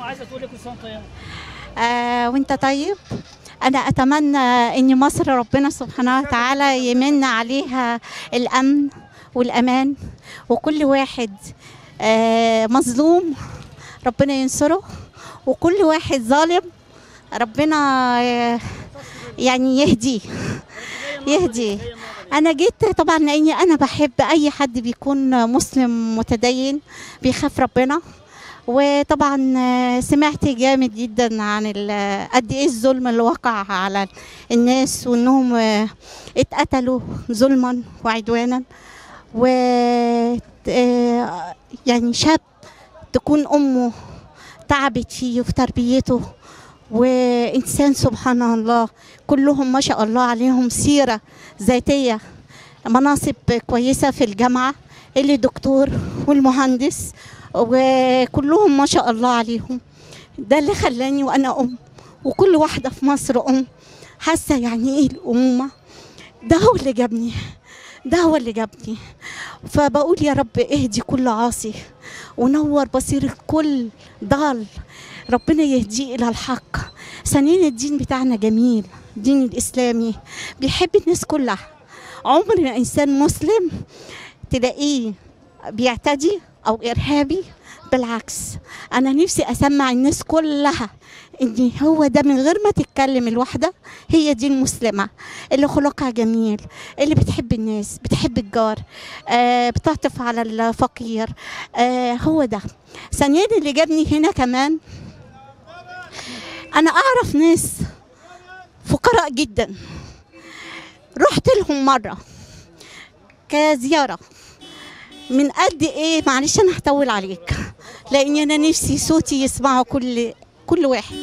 عايزه تقول لك كل سنه طيبه آه وانت طيب انا اتمنى ان مصر ربنا سبحانه وتعالى يمن عليها الامن والامان وكل واحد آه مظلوم ربنا ينصره وكل واحد ظالم ربنا آه يعني يهديه يهدي انا جيت طبعا لاني انا بحب اي حد بيكون مسلم متدين بيخاف ربنا وطبعا آه، سمعت جامد جدا عن ال- قد ايه الظلم اللي وقع على الناس وانهم آه، اتقتلوا ظلما وعدوانا و آه، يعني شاب تكون امه تعبت فيه وفي تربيته وانسان سبحان الله كلهم ما شاء الله عليهم سيره ذاتيه مناصب كويسه في الجامعه اللي دكتور والمهندس وكلهم ما شاء الله عليهم ده اللي خلاني وانا ام وكل واحده في مصر ام حاسه يعني ايه الامومه ده هو اللي جابني ده هو اللي جابني فبقول يا رب اهدي كل عاصي ونور بصيرة كل ضال ربنا يهديه إلى الحق ثانيا الدين بتاعنا جميل الدين الإسلامي بيحب الناس كلها عمر ما إنسان مسلم تلاقيه بيعتدي أو إرهابي بالعكس أنا نفسي أسمع الناس كلها إن هو ده من غير ما تتكلم الواحدة هي دي المسلمة اللي خلقها جميل اللي بتحب الناس بتحب الجار آه بتعطف على الفقير آه هو ده ثانيا اللي جابني هنا كمان أنا أعرف ناس فقراء جدا رحت لهم مرة كزيارة من قد ايه معلش انا هطول عليك لان انا نفسي صوتي يسمعه كل كل واحد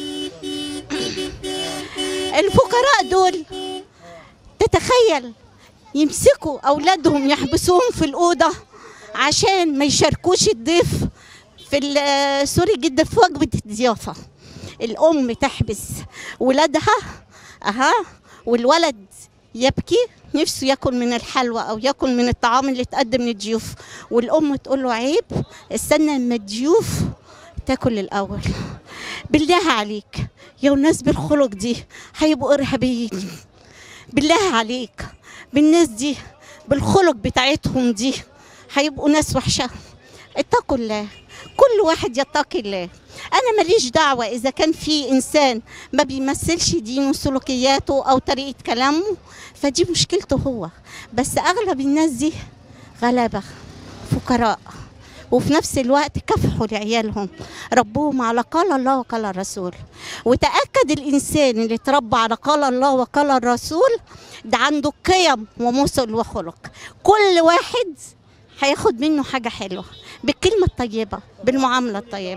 الفقراء دول تتخيل يمسكوا اولادهم يحبسوهم في الاوضه عشان ما يشاركوش الضيف في ال- سوري جدا في وجبه الضيافه الام تحبس ولادها اها والولد يبكي نفسه ياكل من الحلوى او ياكل من الطعام اللي اتقدم للضيوف والام تقول له عيب استنى اما الضيوف تاكل الاول بالله عليك يا الناس بالخلق دي هيبقوا ارهابيين بالله عليك بالناس دي بالخلق بتاعتهم دي هيبقوا ناس وحشه اتقوا الله كل واحد يتقي الله انا ماليش دعوه اذا كان في انسان ما بيمثلش دينه وسلوكياته او طريقه كلامه فدي مشكلته هو بس اغلب الناس دي غلبه فقراء وفي نفس الوقت كافحوا لعيالهم ربوهم على قال الله وقال الرسول وتأكد الإنسان اللي اتربى على قال الله وقال الرسول ده عنده قيم ومثل وخلق كل واحد هياخد منه حاجة حلوة بالكلمة الطيبة بالمعاملة الطيبة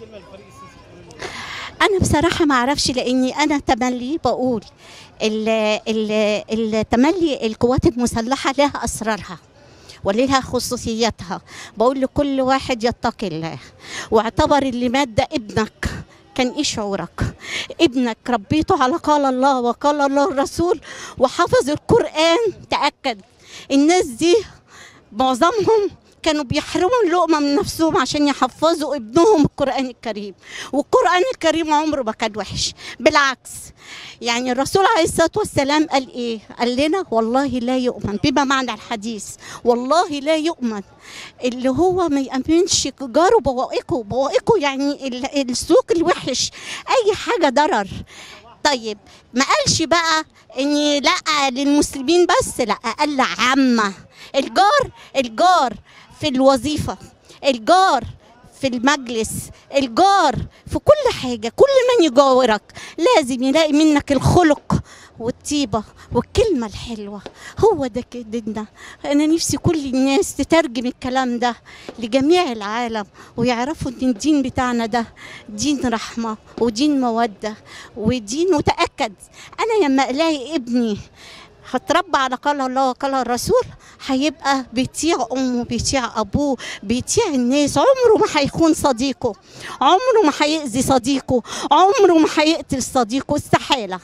أنا بصراحة ما أعرفش لأني أنا تملي بقول ال- ال- التملي القوات المسلحة لها أسرارها ولها خصوصياتها بقول لكل واحد يتقي الله واعتبر اللي مات ده ابنك كان ايه شعورك ابنك ربيته على قال الله وقال الله الرسول وحفظ القرآن تأكد الناس دي معظمهم كانوا بيحرموا اللقمة من نفسهم عشان يحفظوا ابنهم القرآن الكريم والقرآن الكريم عمره ما كان وحش بالعكس يعني الرسول عليه الصلاة والسلام قال إيه قال لنا والله لا يؤمن بما معنى الحديث والله لا يؤمن اللي هو ما يأمنش جاره بوائقه بوائقه يعني ال- السلوك الوحش أي حاجة ضرر طيب ما قالش بقى ان لا للمسلمين بس لا قال عامه الجار الجار في الوظيفه الجار في المجلس الجار في كل حاجه كل من يجاورك لازم يلاقي منك الخلق والطيبه والكلمه الحلوه هو ده كده ديننا انا نفسي كل الناس تترجم الكلام ده لجميع العالم ويعرفوا ان الدين بتاعنا ده دين رحمه ودين موده ودين متاكد انا لما الاقي ابني هتربى على قال الله وقال الرسول هيبقى بيطيع امه بيطيع ابوه بيطيع الناس عمره ما هيخون صديقه عمره ما هيأذي صديقه عمره ما هيقتل صديقه استحاله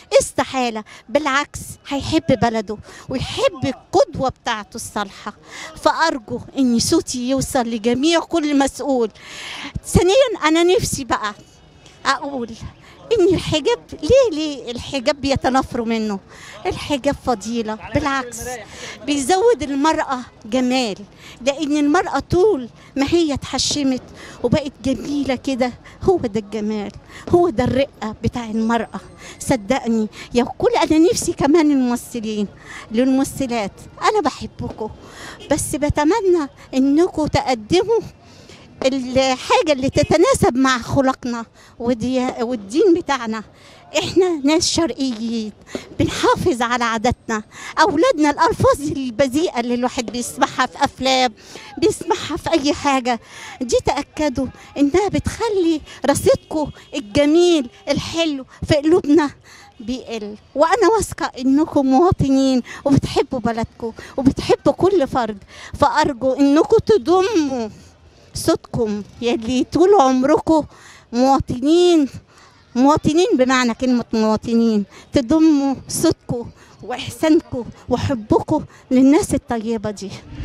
استحالة بالعكس هيحب بلده ويحب القدوة بتاعته الصالحة فأرجو إن صوتي يوصل لجميع كل مسؤول ثانيا أنا نفسي بقى أقول إن الحجاب ليه ليه الحجاب بيتنافروا منه الحجاب فضيلة بالعكس بيزود المرأة جمال لأن المرأة طول ما هي اتحشمت وبقت جميلة كده هو ده الجمال هو ده الرقة بتاع المرأة صدقني يا كل أنا نفسي كمان الممثلين للممثلات أنا بحبكم بس بتمنى إنكم تقدموا الحاجة اللي تتناسب مع خلقنا ودي والدين بتاعنا احنا ناس شرقيين بنحافظ على عاداتنا اولادنا الالفاظ البذيئه اللي الواحد بيسمعها في افلام بيسمعها في اي حاجه دي تاكدوا انها بتخلي رصيدكم الجميل الحلو في قلوبنا بيقل وانا واثقه انكم مواطنين وبتحبوا بلدكم وبتحبوا كل فرد فارجو انكم تضموا صوتكم يلي طول عمركم مواطنين مواطنين بمعنى كلمة مواطنين تضموا صوتكم وإحسانكم وحبكم للناس الطيبة دي